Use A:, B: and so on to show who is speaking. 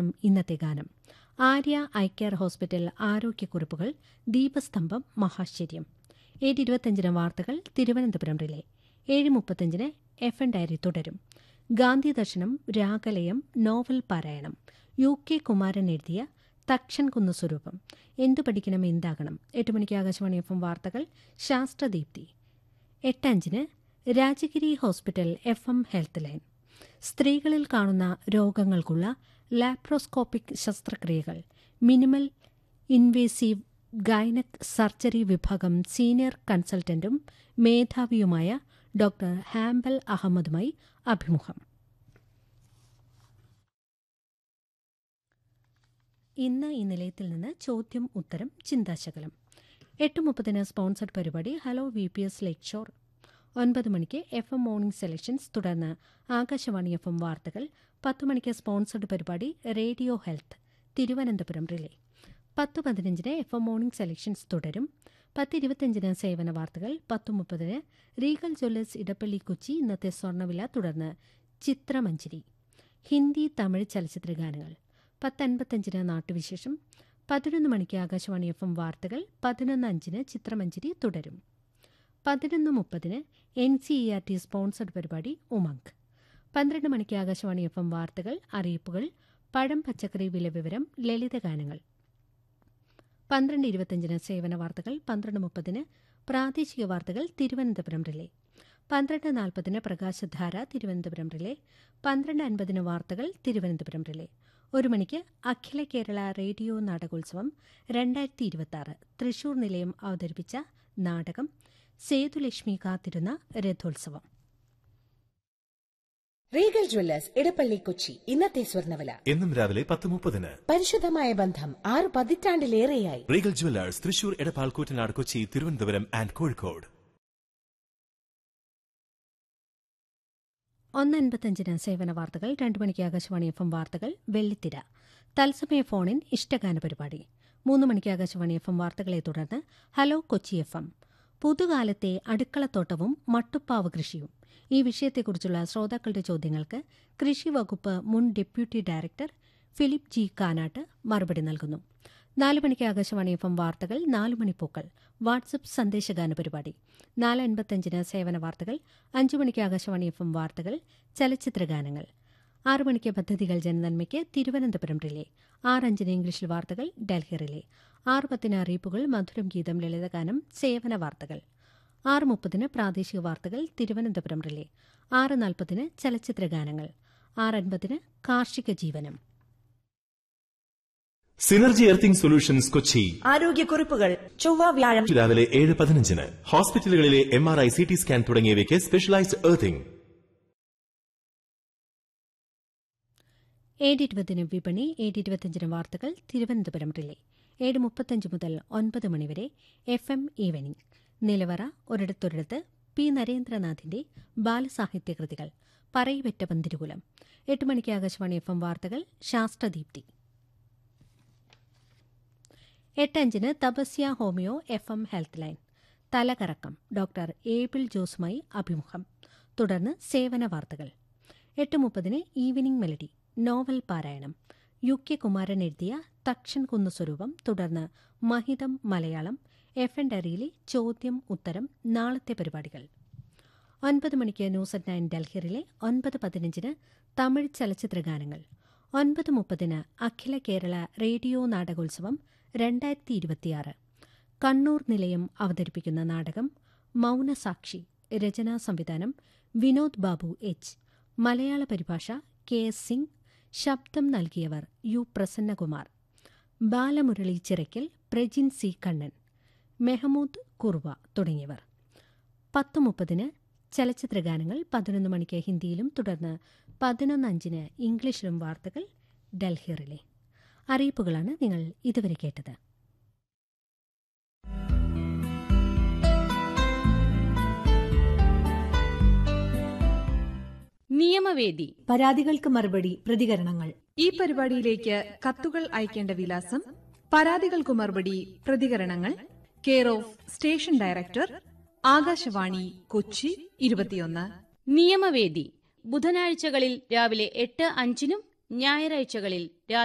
A: ഗാനം ഇന്നത്തെ ഗാനം ആര്യ ഐ കെയർ ഹോസ്പിറ്റൽ ആരോഗ്യക്കുറിപ്പുകൾ ദീപസ്തംഭം മഹാശ്ചര്യം ഏഴ് ഇരുപത്തിയഞ്ചിന് വാർത്തകൾ തിരുവനന്തപുരം റിലേ ഏഴ് മുപ്പത്തിയഞ്ചിന് എഫ് എൻ ഡയറി തുടരും ഗാന്ധി ദർശനം രാഗലയം നോവൽ പാരായണം യു കെ കുമാരൻ എഴുതിയ തക്ഷൻ കുന്നു സ്വരൂപം എന്തു പഠിക്കണം എന്താകണം എട്ട് മണിക്ക് ആകാശവാണി എഫ് എം വാർത്തകൾ ശാസ്ത്രദീപ്തി എട്ടഞ്ചിന് Rajagiri hospital F M health line സ്ത്രീകളിൽ കാണുന്ന രോഗങ്ങൾക്കുള്ള ലാപ്രോസ്കോപ്പിക് ശസ്ത്രക്രിയകൾ മിനിമൽ ഇൻവേസീവ് ഗൈനക് സർജറി വിഭാഗം സീനിയർ കൺസൾട്ടന്റും മേധാവിയുമായ ഡോക്ടർ ഹാംബൽ അഹമ്മദുമായി അഭിമുഖം ഇന്ന് ഈ നിലയത്തിൽ നിന്ന് ചോദ്യം ഉത്തരം ചിന്താശകലം എട്ട് മുപ്പതിന് സ്പോൺസർഡ് പരിപാടി hello V P S lakeshore ഒൻപത് മണിക്ക് എഫ് എം മോർണിംഗ് സെലക്ഷൻസ് തുടർന്ന് ആകാശവാണി എഫ് എം വാർത്തകൾ പത്ത് മണിക്ക് സ്പോൺസർഡ് പരിപാടി റേഡിയോ ഹെൽത്ത് തിരുവനന്തപുരം റിലേ പത്ത് പതിനഞ്ചിന് എഫ് എം മോർണിംഗ് സെലക്ഷൻസ് തുടരും പത്ത് ഇരുപത്തിയഞ്ചിന് സേവന വാർത്തകൾ പത്ത് മുപ്പതിന് റീഗൽ ജ്വല്ലേഴ്സ് ഇടപ്പള്ളി കൊച്ചി ഇന്നത്തെ സ്വർണ്ണവില തുടർന്ന് ചിത്രമഞ്ചരി ഹിന്ദി തമിഴ് ചലച്ചിത്ര ഗാനങ്ങൾ പത്ത് അൻപത്തഞ്ചിന് നാട്ടുവിശേഷം പതിനൊന്ന് മണിക്ക് ആകാശവാണി എഫ് എം വാർത്തകൾ പതിനൊന്ന് അഞ്ചിന് ചിത്രമഞ്ചരി തുടരും പതിനൊന്ന് മുപ്പതിന് N C E R T sponsored പരിപാടി ഉമങ്ക് പന്ത്രണ്ട് മണിക്ക് ആകാശവാണി എഫ് എം വാർത്തകൾ അറിയിപ്പുകൾ പഴം പച്ചക്കറി വില വിവരം ലളിതഗാനങ്ങൾ പന്ത്രണ്ട് ഇരുപത്തിയഞ്ചിന് സേവന വാർത്തകൾ പന്ത്രണ്ട് മുപ്പതിന് പ്രാദേശിക വാർത്തകൾ തിരുവനന്തപുരം റിലേ പന്ത്രണ്ട് നാൽപ്പതിന് പ്രകാശധാര തിരുവനന്തപുരം റിലേ പന്ത്രണ്ട് അൻപതിന് വാർത്തകൾ തിരുവനന്തപുരം റിലേ ഒരു മണിക്ക് അഖില കേരള റേഡിയോ നാടകോത്സവം രണ്ടായിരത്തി ഇരുപത്തി തൃശൂർ നിലയം അവതരിപ്പിച്ച നാടകം സേതുലക്ഷ്മി കാത്തിരുന്ന രഥോത്സവം
B: റീഗൽ ജ്വല്ലേഴ്സ് ഇടപ്പള്ളി കൊച്ചി ഇന്നത്തെ സ്വർണ്ണവില
C: എന്നും രാവിലെ പത്ത് മുപ്പതിന്
B: പരിശുദ്ധമായ ബന്ധം ആറ് പതിറ്റാണ്ടിലേറെയായി
C: Regal jewellers Thrissur Edappal Koottanad Kochi Thiruvananthapuram and Kozhikode
A: ഒന്ന് അൻപത്തഞ്ചിന് സേവന വാർത്തകൾ രണ്ടു മണിക്ക് ആകാശവാണി എഫ് എം വാർത്തകൾ വെള്ളിത്തിര തത്സമയ ഫോണിൻ ഇഷ്ടഗാന പരിപാടി മൂന്ന് മണിക്ക് ആകാശവാണി എഫ് എം വാർത്തകളെ തുടർന്ന് ഹലോ കൊച്ചി എഫ് എം പുതുകാലത്തെ അടുക്കളത്തോട്ടവും മട്ടുപ്പാവ് കൃഷിയും ഈ വിഷയത്തെക്കുറിച്ചുള്ള ശ്രോതാക്കളുടെ ചോദ്യങ്ങൾക്ക് കൃഷി വകുപ്പ് മുൻ deputy director Philip G Kanatt മറുപടി നൽകുന്നു നാല് മണിക്ക് ആകാശവാണി എഫ് എം വാർത്തകൾ നാല് മണിപ്പൂക്കൾ വാട്സപ്പ് സന്ദേശഗാന പരിപാടി നാല് അൻപത്തഞ്ചിന് സേവന വാർത്തകൾ അഞ്ചു മണിക്ക് ആകാശവാണി എഫ് എം വാർത്തകൾ ചലച്ചിത്രഗാനങ്ങൾ ആറ് മണിക്ക് പദ്ധതികൾ ജനനന്മയ്ക്ക് തിരുവനന്തപുരം റിലേ ആറഞ്ചിന് ഇംഗ്ലീഷിൽ വാർത്തകൾ ഡൽഹി റിലേ ആറ് പത്തിന് അറിയിപ്പുകൾ മധുരം ഗീതം ലളിതഗാനം സേവന വാർത്തകൾ ആറ് മുപ്പതിന് പ്രാദേശിക വാർത്തകൾ തിരുവനന്തപുരം റിലേ ആറ് നാൽപ്പതിന് ചലച്ചിത്രഗാനങ്ങൾ ആറ് അൻപതിന് കാർഷിക ജീവനം
C: സിനർജി എർത്തിംഗ് സൊല്യൂഷൻസ് കൊച്ചി
D: ആരോഗ്യക്കുറിപ്പുകൾ ചൊവ്വ വ്യാഴം
C: രാവിലെ ഏഴ് പതിനഞ്ചിന് ഹോസ്പിറ്റലുകളിലെ M R I C T scan തുടങ്ങിയവയ്ക്ക് സ്പെഷ്യലൈസ്ഡ് എർത്തിംഗ്
A: ഏഴ് ഇരുപതിന് വിപണി ഏഴ് ഇരുപത്തിയഞ്ചിന് വാർത്തകൾ തിരുവനന്തപുരം റിലേ ഏഴ് മുപ്പത്തഞ്ച് മുതൽ ഒൻപത് മണിവരെ എഫ് എം ഈവനിംഗ് നിലവറ ഒരിടത്തൊരിടത്ത് പി നരേന്ദ്രനാഥിന്റെ ബാലസാഹിത്യ കൃതികൾ പറയിവെറ്റ പന്തിരുകുലം എട്ട് മണിക്ക് ആകാശവാണി എഫ് എം വാർത്തകൾ ശാസ്ത്രദീപ്തി എട്ടഞ്ചിന് Tapasya homeo F M health line തലകറക്കം ഡോക്ടർ ഏബിൾ ജോസുമായി അഭിമുഖം തുടർന്ന് സേവന വാർത്തകൾ എട്ട് മുപ്പതിന് ഈവനിംഗ് മെലഡി നോവൽ പാരായണം യു കെ കുമാരൻ എഴുതിയ തക്ഷൻ കുന്നു സ്വരൂപം തുടർന്ന് മഹിതം മലയാളം എഫ് എൻ ഡയറിയിലെ ചോദ്യം ഉത്തരം നാളത്തെ പരിപാടികൾ ഒൻപത് മണിക്ക് ന്യൂസ് അറ്റ് നയൻ ഡൽഹിയിലെ ഒൻപത് പതിനഞ്ചിന് തമിഴ് ചലച്ചിത്ര ഗാനങ്ങൾ ഒൻപത് മുപ്പതിന് അഖില കേരള റേഡിയോ നാടകോത്സവം രണ്ടായിരത്തി ഇരുപത്തിയാറ് കണ്ണൂർ നിലയം അവതരിപ്പിക്കുന്ന നാടകം മൗനസാക്ഷി രചനാ സംവിധാനം വിനോദ് ബാബു എച്ച് മലയാള പരിഭാഷ കെ എസ് സിംഗ് ശബ്ദം നൽകിയവർ യു പ്രസന്നകുമാർ ബാലമുരളി ചിറയ്ക്കൽ പ്രജിൻ സി കണ്ണൻ മെഹമൂദ് കുർവ തുടങ്ങിയവർ പത്ത് മുപ്പതിന് ചലച്ചിത്രഗാനങ്ങൾ പതിനൊന്ന് മണിക്ക് ഹിന്ദിയിലും തുടർന്ന് പതിനൊന്ന് അഞ്ചിന് ഇംഗ്ലീഷിലും വാർത്തകൾ ഡൽഹിറിലെ അറിയിപ്പുകളാണ് നിങ്ങൾ ഇതുവരെ കേട്ടത്
E: നിയമവേദി
F: പരാതികൾക്ക് മറുപടി പ്രതികരണങ്ങൾ
G: ഈ പരിപാടിയിലേക്ക് കത്തുകൾ അയക്കേണ്ട വിലാസം പരാതികൾക്കു മറുപടി പ്രതികരണങ്ങൾ care of station director Akashvani Kochi ഇരുപത്തിയൊന്ന്
E: നിയമവേദി ബുധനാഴ്ചകളിൽ രാവിലെ എട്ട് അഞ്ചിനും ഞായറാഴ്ചകളിൽ രാത്രി